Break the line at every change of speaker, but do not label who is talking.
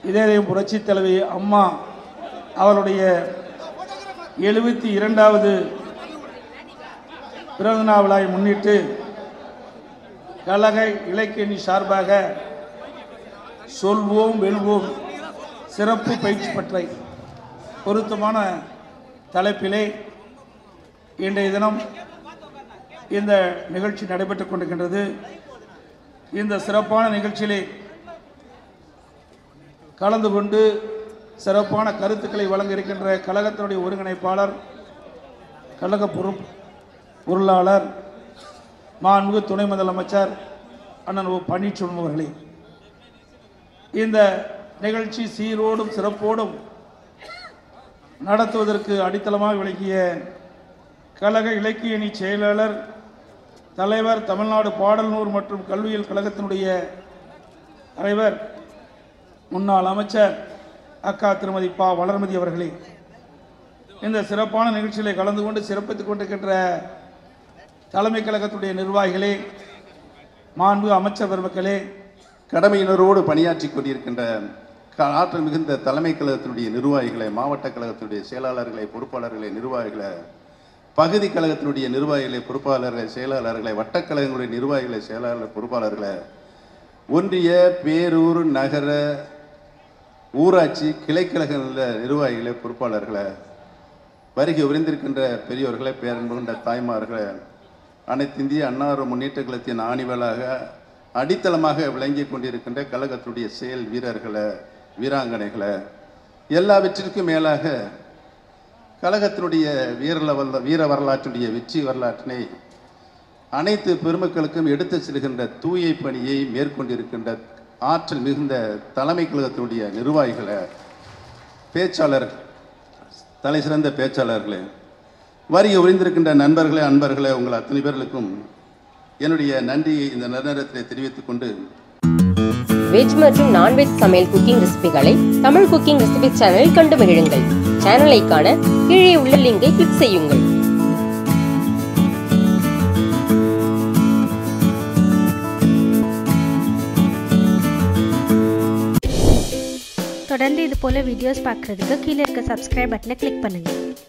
இதயம் புரட்சி தலைவி அம்மா அவருடைய எழுபத்தி இரண்டாவது பிறந்தநாள் விழாவை முன்னிட்டு கழக இலக்கியணி சார்பாக சொல்வோம் வெல்வோம் சிறப்பு பயிற்சி பற்றை பொருத்தமான தலைப்பிலே இன்றைய தினம் இந்த நிகழ்ச்சி நடைபெற்றுக் கொண்டிருக்கின்றது இந்த சிறப்பான நிகழ்ச்சியிலே கலந்து கொண்டு சிறப்பான கருத்துக்களை வழங்க இருக்கின்ற கழகத்தினுடைய ஒருங்கிணைப்பாளர் கழக பொறுப்பு பொருளாளர் மாண்புமிகு துணை முதலமைச்சர் அண்ணன் ஓ பன்னீர்செல்வம் அவர்களே இந்த நிகழ்ச்சி சீரோடும் சிறப்போடும் நடத்துவதற்கு அடித்தளமாக விளக்கிய கழக இலக்கிய அணி செயலாளர் தலைவர் தமிழ்நாடு பாடல்நூறு மற்றும் கல்வியியல் கழகத்தினுடைய தலைவர் முன்னாள் அமைச்சர் அக்கா திருமதி பா வளர்மதி அவர்களே இந்த சிறப்பான நிகழ்ச்சியிலே கலந்து கொண்டு சிறப்பித்துக் கொண்டிருக்கின்ற தலைமை கழகத்துடைய நிர்வாகிகளே மாண்பு அமைச்சர் பெருமக்களே
கடமையினரோடு பணியாற்றி கொண்டிருக்கின்ற க- ஆற்றல் மிகுந்த தலைமை கழகத்தினுடைய நிர்வாகிகளை மாவட்ட கழகத்தினுடைய செயலாளர்களை பொறுப்பாளர்களை நிர்வாகிகளை பகுதி கழகத்தினுடைய நிர்வாகிகளை பொறுப்பாளர்களை செயலாளர்களை வட்டக்கழகங்களுடைய நிர்வாகிகளை செயலாளர் பொறுப்பாளர்களை ஒன்றிய பேரூர் நகர ஊராட்சி கிளைக்கழகங்களில் நிர்வாகிகளை பொறுப்பாளர்களை வருகை உறைந்திருக்கின்ற பெரியோர்களை பேரன்பு கொண்ட தாய்மார்களை அனைத்து இந்திய அன்னார முன்னேற்ற கழகத்தின் ஆணிவலாக அடித்தளமாக விளங்கி கொண்டிருக்கின்ற கழகத்துடைய செயல் வீரர்களை வீராங்கனைகளை எல்லாவற்றிற்கும் மேலாக கழகத்தினுடைய வீர வரலா வீர வரலாற்றுடைய வெற்றி வரலாற்றினை அனைத்து பெருமக்களுக்கும் எடுத்துச் செல்கின்ற தூய பணியை மேற்கொண்டிருக்கின்ற ஆற்றல் மிகுந்த தலைமை கழகத்தினுடைய நிர்வாகிகளை பேச்சாளர் தலை சிறந்த பேச்சாளர்களே வருகை உறைந்திருக்கின்ற நண்பர்களே அன்பர்களே உங்கள் அத்தனை பேர்களுக்கும் என்னுடைய நன்றியை இந்த நன்னேரத்தில் தெரிவித்துக் கொண்டு
வெஜ் மற்றும் நான்வெஜ் சமையல் குக்கிங் ரெசிபிகளை தமிழ் குக்கிங் ரெசிபி சேனலில் கண்டு மகிழுங்கள் சேனலை காண கீழே உள்ள லிங்கை கிளிக் செய்யுங்கள்
தொடர்ந்து இது போல் வீடியோஸ் பார்க்குறதுக்கு கீழே இருக்க சப்ஸ்கிரைப் பட்டனை கிளிக் பண்ணுங்கள்